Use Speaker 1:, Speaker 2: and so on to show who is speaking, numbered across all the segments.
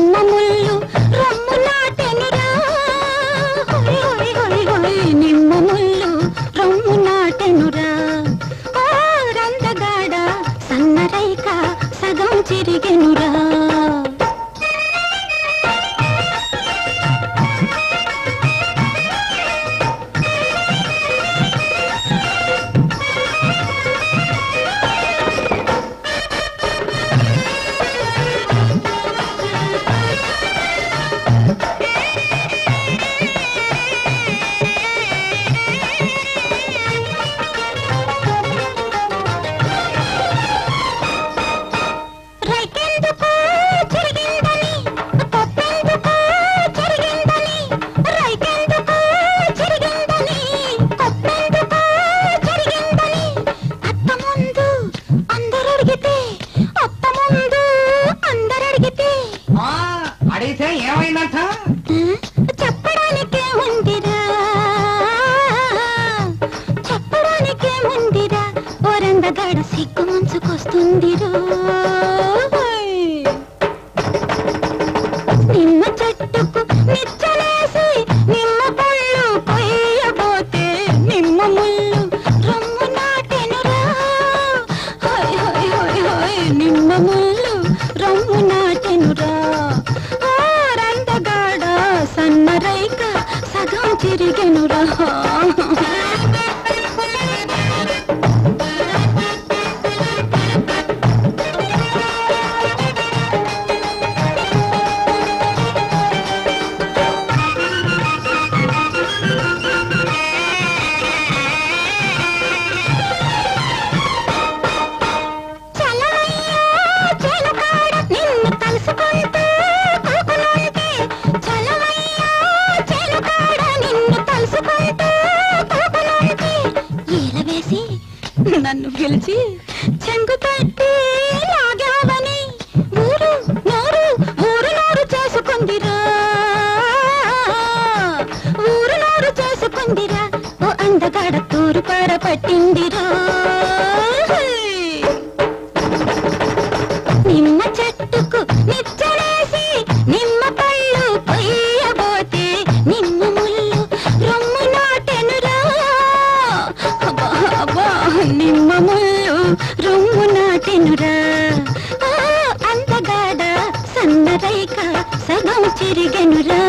Speaker 1: నిమ్మ ముళ్ళు రమ్ము నాటెనురా హోయ్ హోయ్ హోయ్ హోయ్ నిమ్మ ముళ్ళు రమ్ము నాటెనురా ఓ రందగాడ సన్నరైక సగం చిరిగెనురా రైకెందుకు చిరిగిందని కొప్పెందుకు చిరిగిందని రైకెందుకు చిరిగిందని కొప్పెందుకు చిరిగిందని అత్త ముందు అందరు అడిగితే అత్త ముందు అందరు అడిగితే
Speaker 2: ఆ, అడిగితే ఏమైందంట
Speaker 1: చెప్పడానికే ఉందిరా చెప్పడానికే ఉందిరా ఓరందగాడ సిగ్గు ముంచుకొస్తుందిరా నిమ్మ చెట్టుకు నిచ్చలేసి నిమ్మ పళ్ళు కొయ్యబోతే నిమ్మ ముళ్ళు రమ్ము నాటెనురా హాయ్ హాయ్ హాయ్ హాయ్ నిమ్మ ముళ్ళు రమ్ము నాటెనురా ఆ రందగాడ సన్నరైక సగం చిరిగెనురా చలమయ్యా చిలకాడ నిన్ను తలుసుకుంటూ కూకునుంటే చలమయ్యా చిలకాడ నిన్ను తలుసుకుంటూ కూకునుంటే ఈలవేసి నన్ను పిలిచి చెంగు తట్టి లాగావని ఊరు నోరు ఊరు నోరు చేసుకుందిరా ఊరు నోరు చేసుకుందిరా ఓ అందగాడ తూరు పార పట్టిందిరా నిమ్మ చెట్టుకు నిచ్చలేసి నిమ్మ పళ్ళు కొయ్యబోతే నిమ్మ ముళ్ళు రొమ్ము నాటెనురా అబ్బా అబ్బా నిమ్మ ముళ్ళు రొమ్ము నాటెనురా ఆ, అందగాడ సన్నరైక సగం చిరిగెనురా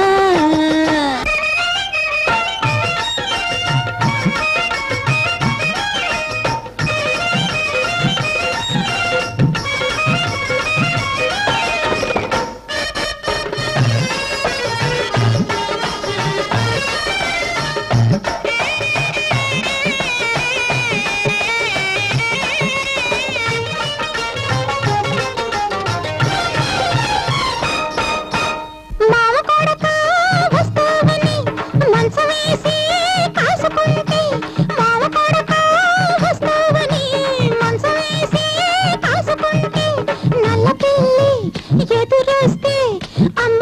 Speaker 1: మామ కొడక వస్తావని మంచం వేసి కాసుకుంటే మామ కొడక వస్తావని మంచం వేసి కాసుకుంటే నల్ల పిల్లి ఎదురొస్తే అమ్మ